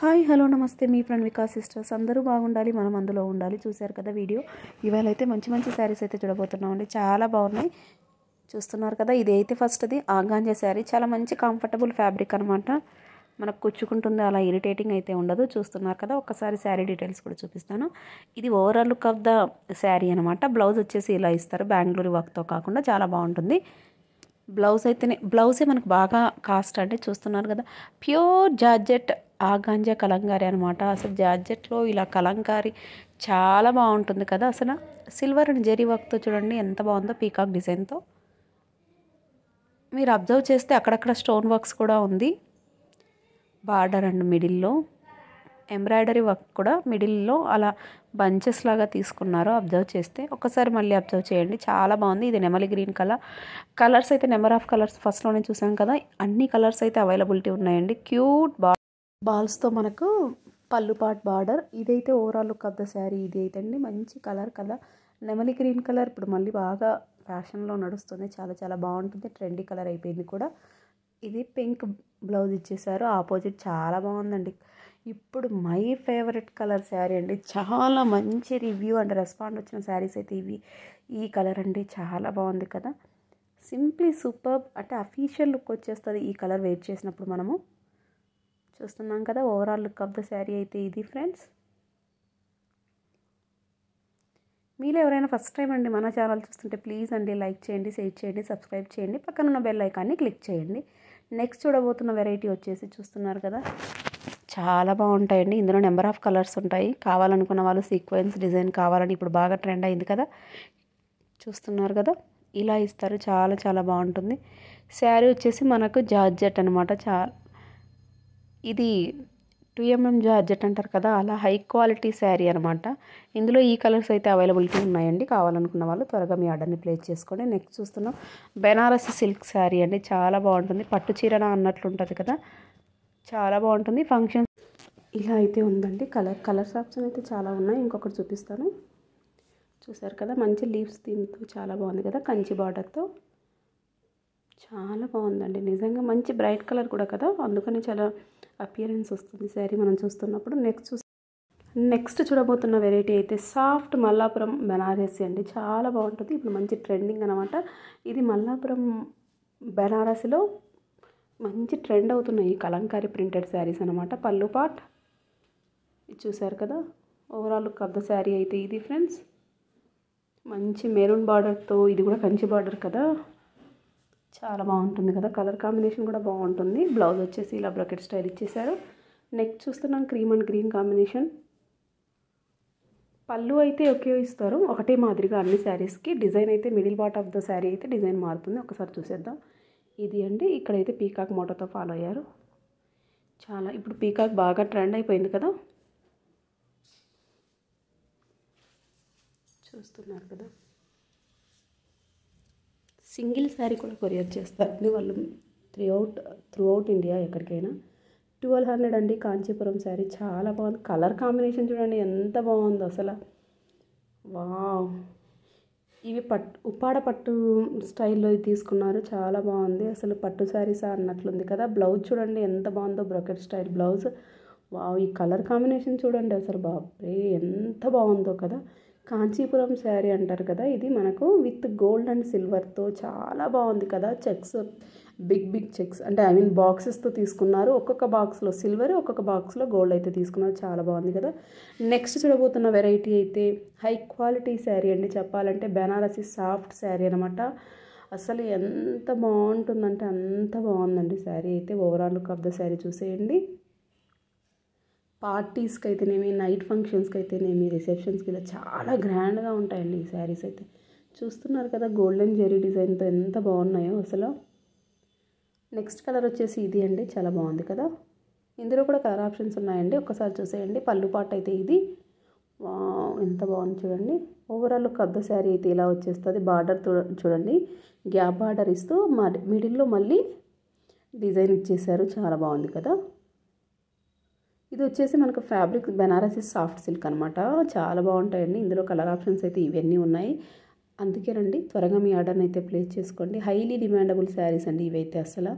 hi hello నమస్తే మీ ప్రణవికా sisters అందరూ బాగుండాలి మనం అందులో ఉండాలి చూశారు కదా వీడియో ఇవాళ అయితే మంచి మంచి శారీస్ అయితే చూడబోతున్నామండి చాలా బాగున్నాయి చూస్తున్నారు కదా ఇది అయితే ఫస్ట్ది ఆగాంజా శారీ చాలా మంచి కంఫర్టబుల్ ఫ్యాబ్రిక్ అనమాట మనకు కుచ్చుకుంటుంది అలా ఇరిటేటింగ్ అయితే ఉండదు చూస్తున్నారు కదా ఒక్కసారి శారీ డీటెయిల్స్ కూడా చూపిస్తాను ఇది overall look of the sari అనమాట బ్లౌజ్ వచ్చేసి ఇలా ఇస్తారు బెంగళూరు వర్క్తో కాకుండా చాలా బాగుంటుంది బ్లౌజ్ అయితేనే బ్లౌజే మనకు బాగా కాస్ట్ అంటే చూస్తున్నారు కదా ప్యూర్ జార్జెట్ ఆగాంజా కలంకారీ అనమాట అసలు జార్జెట్లో ఇలా కలంకారీ చాలా బాగుంటుంది కదా అసలు సిల్వర్ అండ్ జెరీ వర్క్తో చూడండి ఎంత బాగుందో పీకాక్ డిజైన్తో మీరు అబ్జర్వ్ చేస్తే అక్కడక్కడ స్టోన్ వర్క్స్ కూడా ఉంది బార్డర్ అండ్ మిడిల్లో ఎంబ్రాయిడరీ వర్క్ కూడా మిడిల్లో అలా బంచెస్ లాగా తీసుకున్నారు అబ్జర్వ్ చేస్తే ఒకసారి మళ్ళీ అబ్జర్వ్ చేయండి చాలా బాగుంది ఇది నెమలి గ్రీన్ కలర్ కలర్స్ అయితే నెంబర్ ఆఫ్ కలర్స్ ఫస్ట్లోనే చూసాం కదా అన్ని కలర్స్ అయితే అవైలబిలిటీ ఉన్నాయండి క్యూట్ బా బాల్స్తో మనకు పళ్ళు పాట్ బార్డర్ ఇదైతే overall look of the sari ఇది అయితే అండి మంచి కలర్ కలర్ నెమలి గ్రీన్ కలర్ ఇప్పుడు మళ్ళీ బాగా ఫ్యాషన్లో నడుస్తుంది చాలా చాలా బాగుంటుంది ట్రెండీ కలర్ అయిపోయింది కూడా ఇది పింక్ బ్లౌజ్ ఇచ్చేసారు ఆపోజిట్ చాలా బాగుందండి ఇప్పుడు మై ఫేవరెట్ కలర్ శారీ అండి చాలా మంచి రివ్యూ అండ్ రెస్పాండ్ వచ్చిన శారీస్ అయితే ఇవి ఈ కలర్ అండి చాలా బాగుంది కదా సింప్లీ సూపర్ అంటే అఫీషియల్ లుక్ వచ్చేస్తుంది ఈ కలర్ వెయిట్ చేసినప్పుడు మనము చూస్తున్నాం కదా overall look of the sari అయితే ఇది ఫ్రెండ్స్ మీరు ఎవరైనా ఫస్ట్ టైం అండి మన ఛానల్ చూస్తుంటే ప్లీజ్ అండి లైక్ చేయండి షేర్ చేయండి సబ్స్క్రైబ్ చేయండి పక్కన ఉన్న బెల్ ఐకాన్ని క్లిక్ చేయండి నెక్స్ట్ చూడబోతున్న వెరైటీ వచ్చేసి చూస్తున్నారు కదా చాలా బాగుంటాయండి ఇందులో నెంబర్ ఆఫ్ కలర్స్ ఉంటాయి కావాలనుకున్న వాళ్ళు సీక్వెన్స్ డిజైన్ కావాలని ఇప్పుడు బాగా ట్రెండ్ అయింది కదా చూస్తున్నారు కదా ఇలా ఇస్తారు చాలా చాలా బాగుంటుంది శారీ వచ్చేసి మనకు జార్జెట్ అనమాట చా ఇది టూ ఎంఎం జార్జెట్ అంటారు కదా అలా హై క్వాలిటీ శారీ అనమాట ఇందులో ఈ కలర్స్ అయితే అవైలబిలిటీ ఉన్నాయండి కావాలనుకున్న వాళ్ళు త్వరగా మీ ఆర్డర్ని ప్లేస్ చేసుకోండి నెక్స్ట్ చూస్తున్నాం బెనారసి సిల్క్ శారీ అండి చాలా బాగుంటుంది పట్టు చీరన అన్నట్లు ఉంటుంది కదా చాలా బాగుంటుంది ఫంక్షన్ ఇలా అయితే ఉందండి కలర్ కలర్స్ ఆప్షన్ అయితే చాలా ఉన్నాయి ఇంకొకటి చూపిస్తాను చూసారు కదా మంచి లీవ్స్ దీంతో చాలా బాగుంది కదా కంచి బార్డర్తో చాలా బాగుందండి నిజంగా మంచి బ్రైట్ కలర్ కూడా కదా అందుకని చాలా అపియరెన్స్ వస్తుంది శారీ మనం చూస్తున్నప్పుడు నెక్స్ట్ చూ నెక్స్ట్ చూడబోతున్న వెరైటీ అయితే సాఫ్ట్ మల్లాపురం బెనారసి అండి చాలా బాగుంటుంది ఇప్పుడు మంచి ట్రెండింగ్ అనమాట ఇది మల్లాపురం బెనారసిలో మంచి ట్రెండ్ అవుతున్నాయి ఈ కలంకారీ ప్రింటెడ్ శారీస్ అనమాట పళ్ళు పాట్ ఇది చూసారు కదా overall look of the sari అయితే ఇది ఫ్రెండ్స్ మంచి మెరూన్ బార్డర్తో ఇది కూడా కంచి బార్డర్ కదా చాలా బాగుంటుంది కదా కలర్ కాంబినేషన్ కూడా బాగుంటుంది బ్లౌజ్ వచ్చేసి ఇలా బ్రకెట్ స్టైల్ ఇచ్చేసారు నెక్స్ట్ చూస్తున్నాం క్రీమ్ అండ్ గ్రీన్ కాంబినేషన్ పళ్ళు అయితే ఒకే ఇస్తారు ఒకటే మాదిరిగా అన్ని శారీస్కి డిజైన్ అయితే middle part of the sari అయితే డిజైన్ మారుతుంది ఒకసారి చూసేద్దాం ఇది అండి ఇక్కడైతే పీకాక్ మోటోతో ఫాలో అయ్యారు చాలా ఇప్పుడు పీకాక్ బాగా ట్రెండ్ అయిపోయింది కదా చూస్తున్నారు కదా సింగిల్ శారీ కూడా కొరియర్ చేస్తారండి వాళ్ళు throughout throughout India ఎక్కడికైనా ట్వెల్వ్ హండ్రెడ్ అండి కాంచీపురం శారీ చాలా బాగుంది కలర్ కాంబినేషన్ చూడండి ఎంత బాగుందో అసలు వావ్ ఇవి పట్టు ఉప్పాడ పట్టు స్టైల్లో తీసుకున్నారు చాలా బాగుంది అసలు పట్టు శారీసా అన్నట్లుంది కదా బ్లౌజ్ చూడండి ఎంత బాగుందో బ్రొకెట్ స్టైల్ బ్లౌజ్ వావ్ ఈ కలర్ కాంబినేషన్ చూడండి అసలు బాబ్రే ఎంత బాగుందో కదా కాంచీపురం శారీ అంటారు కదా ఇది మనకు విత్ గోల్డ్ అండ్ సిల్వర్తో చాలా బాగుంది కదా చెక్స్ బిగ్ బిగ్ చెక్స్ అంటే ఐ మీన్ బాక్సెస్తో తీసుకున్నారు ఒక్కొక్క బాక్స్లో సిల్వర్ ఒక్కొక్క బాక్స్లో గోల్డ్ అయితే తీసుకున్నారు చాలా బాగుంది కదా నెక్స్ట్ చూడబోతున్న వెరైటీ అయితే హై క్వాలిటీ శారీ అండి చెప్పాలంటే బెనారసి సాఫ్ట్ శారీ అనమాట అసలు ఎంత బాగుంటుందంటే అంత బాగుందండి శారీ అయితే overall look of the sari చూసేయండి పార్టీస్కి అయితేనేమి నైట్ ఫంక్షన్స్కి అయితేనేమి రిసెప్షన్స్కి ఇలా చాలా గ్రాండ్గా ఉంటాయండి ఈ శారీస్ అయితే చూస్తున్నారు కదా గోల్డెన్ జెరీ డిజైన్తో ఎంత బాగున్నాయో అసలు నెక్స్ట్ కలర్ వచ్చేసి ఇది అండి చాలా బాగుంది కదా ఇందులో కూడా కలర్ ఆప్షన్స్ ఉన్నాయండి ఒక్కసారి చూసేయండి పళ్ళు పాటు అయితే ఇది ఎంత బాగుంది చూడండి ఓవరాల్ లుక్ అద్ద శారీ అయితే ఇలా వచ్చేస్తుంది బార్డర్ చూడండి గ్యాప్ బార్డర్ ఇస్తూ మిడిల్లో మళ్ళీ డిజైన్ ఇచ్చేసారు చాలా బాగుంది కదా ఇది వచ్చేసి మనకు ఫ్యాబ్రిక్ బెనారసి సాఫ్ట్ సిల్క్ అనమాట చాలా బాగుంటాయండి ఇందులో కలర్ ఆప్షన్స్ అయితే ఇవన్నీ ఉన్నాయి అందుకేనండి త్వరగా మీ ఆర్డర్ని అయితే ప్లేస్ చేసుకోండి హైలీ డిమాండబుల్ శారీస్ అండి ఇవైతే అసలు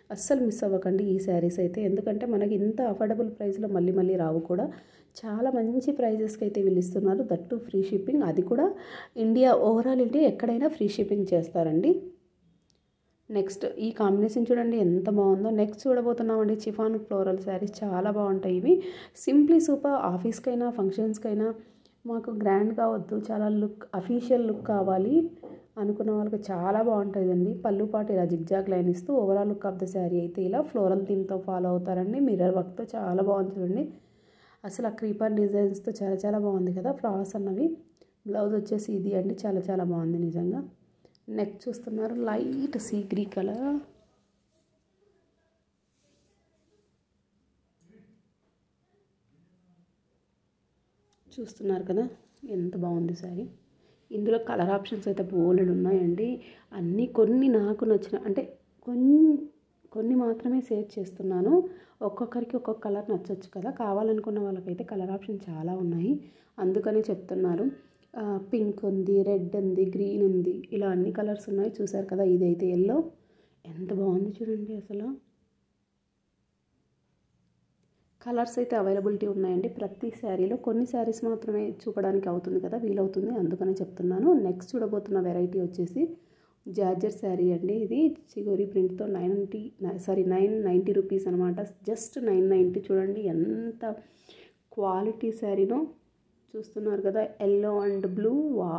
అస్సలు మిస్ అవ్వకండి ఈ శారీస్ అయితే ఎందుకంటే మనకి ఇంత అఫోర్డబుల్ ప్రైస్లో మళ్ళీ మళ్ళీ రావు కూడా చాలా మంచి ప్రైజెస్కి అయితే వీళ్ళు ఇస్తున్నారు దట్టు ఫ్రీ షిప్పింగ్ అది కూడా ఇండియా ఓవరాల్ ఇండియా ఎక్కడైనా ఫ్రీ షిప్పింగ్ చేస్తారండి నెక్స్ట్ ఈ కాంబినేషన్ చూడండి ఎంత బాగుందో నెక్స్ట్ చూడబోతున్నామండి చిఫాన్ ఫ్లోరల్ శారీస్ చాలా బాగుంటాయి ఇవి సింప్లీ సూపర్ ఆఫీస్కైనా ఫంక్షన్స్కైనా మాకు గ్రాండ్గా వద్దు చాలా లుక్ అఫీషియల్ లుక్ కావాలి అనుకున్న వాళ్ళకి చాలా బాగుంటుందండి పళ్ళు పాటు ఇలా జిగ్జాగ్ లైన్ ఇస్తూ overall look of the sari అయితే ఇలా ఫ్లోరల్ థీమ్తో ఫాలో అవుతారండి మిర్రర్ వర్క్తో చాలా బాగుంది చూడండి అసలు ఆ క్రీపర్ డిజైన్స్తో చాలా చాలా బాగుంది కదా ఫ్లవర్స్ అన్నవి బ్లౌజ్ వచ్చేసి ఇది అండి చాలా చాలా బాగుంది నిజంగా నెక్ చూస్తున్నారు లైట్ సీ గ్రీ కలర్ చూస్తున్నారు కదా ఎంత బాగుంది శారీ ఇందులో కలర్ ఆప్షన్స్ అయితే బోలెడు ఉన్నాయండి అన్నీ కొన్ని నాకు నచ్చిన అంటే కొన్ని కొన్ని మాత్రమే షేర్ చేస్తున్నాను ఒక్కొక్కరికి ఒక్కొక్క కలర్ నచ్చొచ్చు కదా కావాలనుకున్న వాళ్ళకైతే కలర్ ఆప్షన్ చాలా ఉన్నాయి అందుకని చెప్తున్నారు పింక్ ఉంది రెడ్ ఉంది గ్రీన్ ఉంది ఇలా అన్ని కలర్స్ ఉన్నాయి చూసారు కదా ఇదైతే ఎల్లో ఎంత బాగుంది చూడండి అసలు కలర్స్ అయితే అవైలబిలిటీ ఉన్నాయండి ప్రతి శారీలో కొన్ని శారీస్ మాత్రమే చూపడానికి అవుతుంది కదా వీలవుతుంది అందుకనే చెప్తున్నాను నెక్స్ట్ చూడబోతున్న వెరైటీ వచ్చేసి జార్జర్ శారీ అండి ఇది చిగోరి ప్రింట్తో ninety sorry nine ninety rupees అనమాట జస్ట్ నైన్ నైంటీ చూడండి ఎంత క్వాలిటీ శారీనో చూస్తున్నారు కదా ఎల్లో అండ్ బ్లూ వా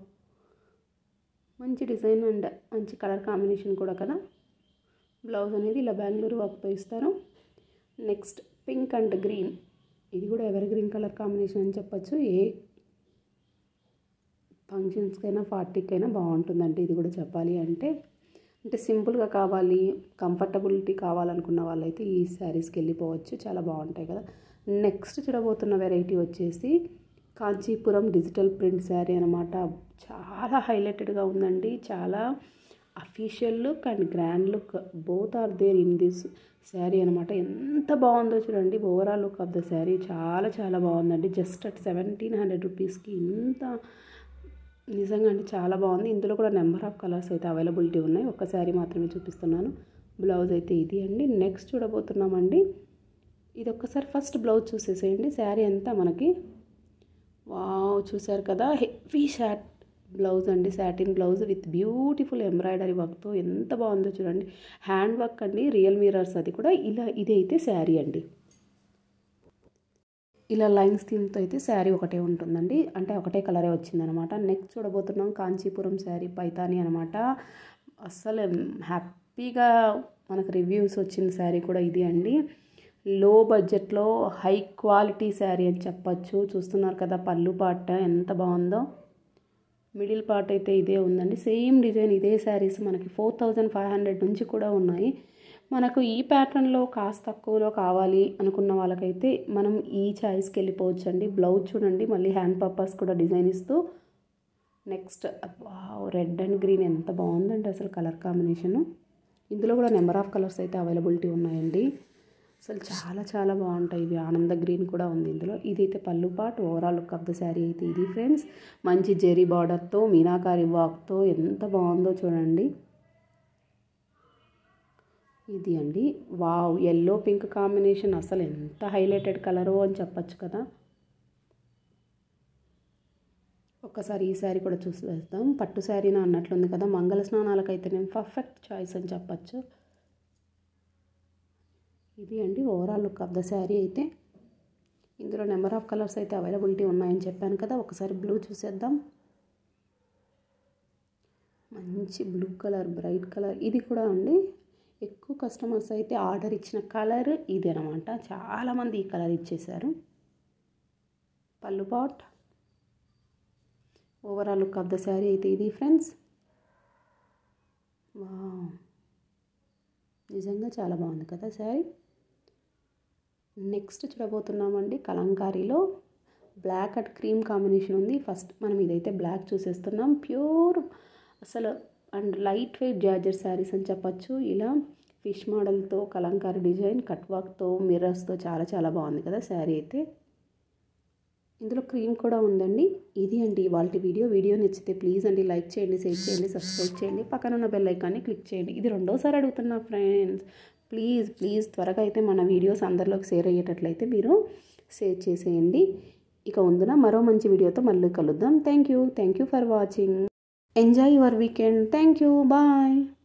మంచి డిజైన్ అండ్ మంచి కలర్ కాంబినేషన్ కూడా కదా బ్లౌజ్ అనేది ఇలా బెంగళూరు వర్క్తో ఇస్తారు నెక్స్ట్ పింక్ అండ్ గ్రీన్ ఇది కూడా ఎవర్ గ్రీన్ కలర్ కాంబినేషన్ అని చెప్పచ్చు ఏ ఫంక్షన్స్కైనా పార్టీకైనా బాగుంటుందంటే ఇది కూడా చెప్పాలి అంటే అంటే సింపుల్గా కావాలి కంఫర్టబిలిటీ కావాలనుకున్న వాళ్ళైతే ఈ శారీస్కి వెళ్ళిపోవచ్చు చాలా బాగుంటాయి కదా నెక్స్ట్ చూడబోతున్న వెరైటీ వచ్చేసి కాంచీపురం డిజిటల్ ప్రింట్ శారీ అనమాట చాలా హైలైటెడ్గా ఉందండి చాలా official look and grand look both are there in this sari అనమాట ఎంత బాగుందో చూడండి overall look of the sari చాలా చాలా బాగుందండి జస్ట్ అట్ సెవెంటీన్ హండ్రెడ్ రూపీస్కి ఇంత నిజంగా అండి చాలా బాగుంది ఇందులో కూడా నెంబర్ ఆఫ్ కలర్స్ అయితే అవైలబిలిటీ ఉన్నాయి ఒక శారీ మాత్రమే చూపిస్తున్నాను బ్లౌజ్ అయితే ఇది అండి నెక్స్ట్ చూడబోతున్నామండి ఇది ఒక్కసారి ఫస్ట్ బ్లౌజ్ చూసేసేయండి శారీ అంతా మనకి వావ్ చూసారు కదా హెవీ షాట్ బ్లౌజ్ అండి satin blouse with beautiful embroidery వర్క్తో ఎంత బాగుందో చూడండి హ్యాండ్ వర్క్ అండి రియల్ మిరర్స్ అది కూడా ఇలా ఇది అయితే శారీ అండి ఇలా లైన్స్ థీమ్తో అయితే శారీ ఒకటే ఉంటుందండి అంటే ఒకటే కలరే వచ్చిందనమాట నెక్స్ట్ చూడబోతున్నాం కాంచీపురం శారీ పైతాని అనమాట అస్సలు హ్యాపీగా మనకు రివ్యూస్ వచ్చిన శారీ కూడా ఇది అండి లో బడ్జెట్లో హై క్వాలిటీ శారీ అని చెప్పచ్చు చూస్తున్నారు కదా పళ్ళు పాట ఎంత బాగుందో మిడిల్ పార్ట్ అయితే ఇదే ఉందండి సేమ్ డిజైన్ ఇదే శారీస్ మనకి ఫోర్ థౌజండ్ ఫైవ్ హండ్రెడ్ నుంచి కూడా ఉన్నాయి మనకు ఈ ప్యాటర్న్లో కాస్త తక్కువలో కావాలి అనుకున్న వాళ్ళకైతే మనం ఈ చాయిస్కి వెళ్ళిపోవచ్చు అండి బ్లౌజ్ చూడండి మళ్ళీ హ్యాండ్ పర్పస్ కూడా డిజైన్ ఇస్తూ నెక్స్ట్ రెడ్ అండ్ గ్రీన్ ఎంత బాగుందండి అసలు కలర్ కాంబినేషను ఇందులో కూడా నెంబర్ ఆఫ్ కలర్స్ అయితే అవైలబిలిటీ ఉన్నాయండి అసలు చాలా చాలా బాగుంటాయి ఇవి ఆనంద గ్రీన్ కూడా ఉంది ఇందులో ఇదైతే పళ్ళు పాట్ overall look of the sari అయితే ఇది ఫ్రెండ్స్ మంచి జెరీ బార్డర్తో మీనాకారి వాక్తో ఎంత బాగుందో చూడండి ఇది అండి వావ్ ఎల్లో పింక్ కాంబినేషన్ అసలు ఎంత హైలైటెడ్ కలరో అని చెప్పచ్చు కదా ఒక్కసారి ఈ శారీ కూడా చూసి వేస్తాం పట్టు శారీనా అన్నట్లుంది కదా మంగళ స్నానాలకైతే నేను పర్ఫెక్ట్ చాయిస్ అని చెప్పచ్చు ఇది అండి overall look of the sari అయితే ఇందులో నెంబర్ ఆఫ్ కలర్స్ అయితే అవైలబిలిటీ ఉన్నాయని చెప్పాను కదా ఒకసారి బ్లూ చూసేద్దాం మంచి బ్లూ కలర్ బ్రైట్ కలర్ ఇది కూడా అండి ఎక్కువ కస్టమర్స్ అయితే ఆర్డర్ ఇచ్చిన కలర్ ఇది అనమాట చాలామంది ఈ కలర్ ఇచ్చేశారు పళ్ళు పాట్ overall look of the sari అయితే ఇది ఫ్రెండ్స్ వా నిజంగా చాలా బాగుంది కదా శారీ నెక్స్ట్ చూడబోతున్నామండి కలంకారీలో బ్లాక్ అండ్ క్రీమ్ కాంబినేషన్ ఉంది ఫస్ట్ మనం ఇదైతే బ్లాక్ చూసేస్తున్నాం ప్యూర్ అసలు and light weight georgette saris అని చెప్పచ్చు ఇలా ఫిష్ మోడల్తో కలంకారీ డిజైన్ కట్ వర్క్తో మిర్రర్స్తో చాలా చాలా బాగుంది కదా శారీ అయితే ఇందులో క్రీమ్ కూడా ఉందండి ఇది అండి వాళ్ళ వీడియో వీడియో నచ్చితే ప్లీజ్ అండి లైక్ చేయండి షేర్ చేయండి సబ్స్క్రైబ్ చేయండి పక్కన ఉన్న బెల్ ఐకాన్ని క్లిక్ చేయండి ఇది రెండోసారి అడుగుతున్నా ఫ్రెండ్స్ ప్లీజ్ ప్లీజ్ త్వరగా అయితే మన వీడియోస్ అందరిలోకి షేర్ అయ్యేటట్లయితే మీరు షేర్ చేసేయండి ఇక ఉందున మరో మంచి వీడియోతో మళ్ళీ కలుద్దాం thank you thank you for watching enjoy your weekend thank you bye